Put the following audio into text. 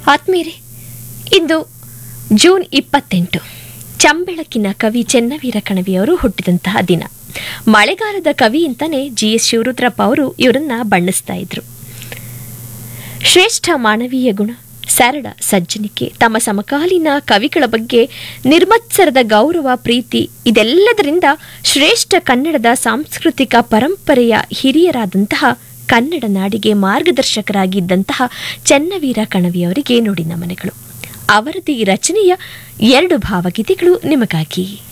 ಆತ್ಮೀಯರೇ ಇಂದು ಜೂನ್ ಇಪ್ಪತ್ತೆಂಟು ಚಂಬೆಳಕಿನ ಕವಿ ಚೆನ್ನವೀರ ಕಣವಿಯವರು ಹುಟ್ಟಿದಂತಹ ದಿನ ಮಳೆಗಾಲದ ಕವಿ ಅಂತಾನೆ ಜಿ ಎಸ್ ಶಿವರುದ್ರಪ್ಪ ಅವರು ಇವರನ್ನ ಬಣ್ಣಿಸ್ತಾ ಇದ್ರು ಶ್ರೇಷ್ಠ ಮಾನವೀಯ ಗುಣ ಸರಳ ಸಜ್ಜನಿಕೆ ತಮ್ಮ ಸಮಕಾಲೀನ ಕವಿಗಳ ಬಗ್ಗೆ ನಿರ್ಮತ್ಸರದ ಗೌರವ ಪ್ರೀತಿ ಇದೆಲ್ಲದರಿಂದ ಶ್ರೇಷ್ಠ ಕನ್ನಡದ ಸಾಂಸ್ಕೃತಿಕ ಪರಂಪರೆಯ ಹಿರಿಯರಾದಂತಹ ಕನ್ನಡ ನಾಡಿಗೆ ಮಾರ್ಗದರ್ಶಕರಾಗಿದ್ದಂತಹ ಚೆನ್ನವೀರ ಕಣವಿಯವರಿಗೆ ನುಡಿ ನಮನಗಳು ಅವರದ್ದು ಈ ರಚನೆಯ ಎರಡು ಭಾವಗೀತೆಗಳು ನಿಮಗಾಗಿ